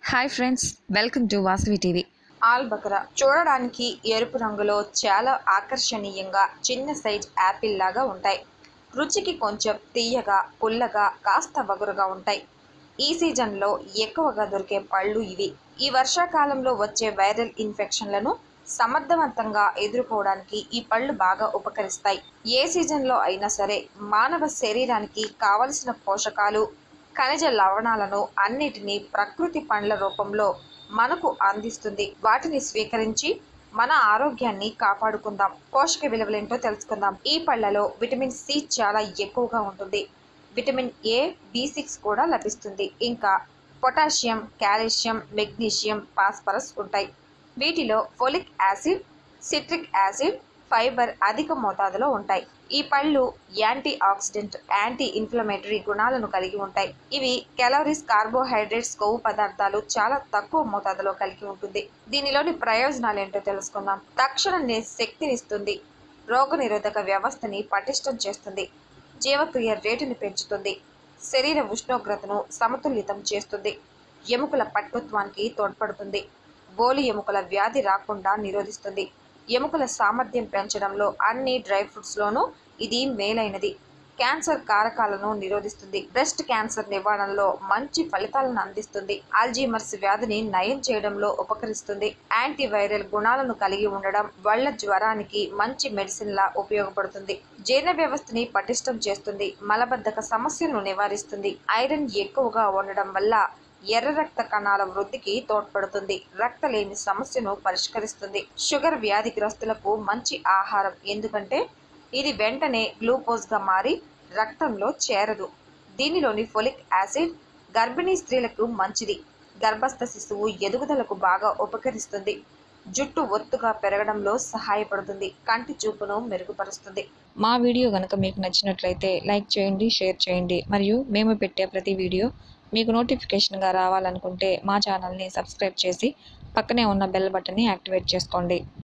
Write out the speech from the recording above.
hi friends welcome to Vasavi TV ఆల్ బకరా చూడడానికి ఎరుపు రంగులో చాలా ఆకర్షణీయంగా చిన్న సైజ్ యాపిల్ లాగా ఉంటాయి రుచికి కొంచెం తీయగా పుల్లగా కాస్త వగురుగా ఉంటాయి ఈ సీజన్లో ఎక్కువగా దొరికే పళ్ళు ఇవి ఈ వర్షాకాలంలో వచ్చే వైరల్ ఇన్ఫెక్షన్లను సమర్థవంతంగా ఎదుర్కోవడానికి ఈ పళ్ళు బాగా ఉపకరిస్తాయి ఏ సీజన్లో అయినా సరే మానవ శరీరానికి కావలసిన పోషకాలు ఖనిజ లవణాలను అన్నిటినీ ప్రకృతి పండ్ల రూపంలో మనకు అందిస్తుంది వాటిని స్వీకరించి మన ఆరోగ్యాన్ని కాపాడుకుందాం పోషక విలువలేంటో తెలుసుకుందాం ఈ పళ్ళలో విటమిన్ సి చాలా ఎక్కువగా ఉంటుంది విటమిన్ ఏ బి సిక్స్ కూడా లభిస్తుంది ఇంకా పొటాషియం కాల్షియం మెగ్నీషియం ఫాస్ఫరస్ ఉంటాయి వీటిలో folic acid citric acid fibre అధిక మోతాదులో ఉంటాయి ఈ పళ్ళు యాంటీ ఆక్సిడెంట్ యాంటీ ఇన్ఫ్లమేటరీ గుణాలను కలిగి ఉంటాయి ఇవి కెలోరీస్ కార్బోహైడ్రేట్స్ కొవ్వు పదార్థాలు చాలా తక్కువ మోతాదులో కలిగి ఉంటుంది దీనిలోని ప్రయోజనాలు ఏంటో తెలుసుకుందాం తక్షణ ని- శక్తినిస్తుంది రోగనిరోధక వ్యవస్థని పటిష్టం చేస్తుంది జీవక్రియ రేటుని పెంచుతుంది శరీర ఉష్ణోగ్రతను సమతుల్యతం చేస్తుంది ఎముకల పట్టుత్వానికి తోడ్పడుతుంది గోలి ఎముకల వ్యాధి రాకుండా నిరోధిస్తుంది ఎముకల సామర్థ్యం పెంచడంలో అన్ని డ్రై ఫ్రూట్స్లోనూ ఇది మేలైనది క్యాన్సర్ కారకాలను నిరోధిస్తుంది బ్రెస్ట్ క్యాన్సర్ నివారణలో మంచి ఫలితాలను అందిస్తుంది ఆల్జీమర్స్ వ్యాధిని నయం చేయడంలో ఉపకరిస్తుంది యాంటీవైరల్ గుణాలను కలిగి ఉండడం వల్ల జ్వరానికి మంచి మెడిసిన్ లా ఉపయోగపడుతుంది జీర్ణ వ్యవస్థని పటిష్టం చేస్తుంది మలబద్ధక సమస్యను నివారిస్తుంది ఐరన్ ఎక్కువగా ఉండడం వల్ల ఎర్ర రక్త కణాల వృద్ధికి తోడ్పడుతుంది రక్తలేమి సమస్యను పరిష్కరిస్తుంది షుగర్ వ్యాధిగ్రస్తులకు మంచి ఆహారం ఎందుకంటే ఇది వెంటనే గ్లూకోజ్గా మారి రక్తంలో చేరదు దీనిలోని ఫొలిక్ యాసిడ్ గర్భిణీ స్త్రీలకు మంచిది గర్భస్థ శిశువు ఎదుగుదలకు బాగా ఉపకరిస్తుంది జుట్టు ఒత్తుగా పెరగడంలో సహాయపడుతుంది కంటి చూపును మెరుగుపరుస్తుంది మా వీడియో కనుక మీకు నచ్చినట్లయితే లైక్ చేయండి షేర్ చేయండి మరియు మేము పెట్టే ప్రతి వీడియో మీకు నోటిఫికేషన్గా రావాలనుకుంటే మా ఛానల్ని సబ్స్క్రైబ్ చేసి పక్కనే ఉన్న బెల్ బటన్ని యాక్టివేట్ చేసుకోండి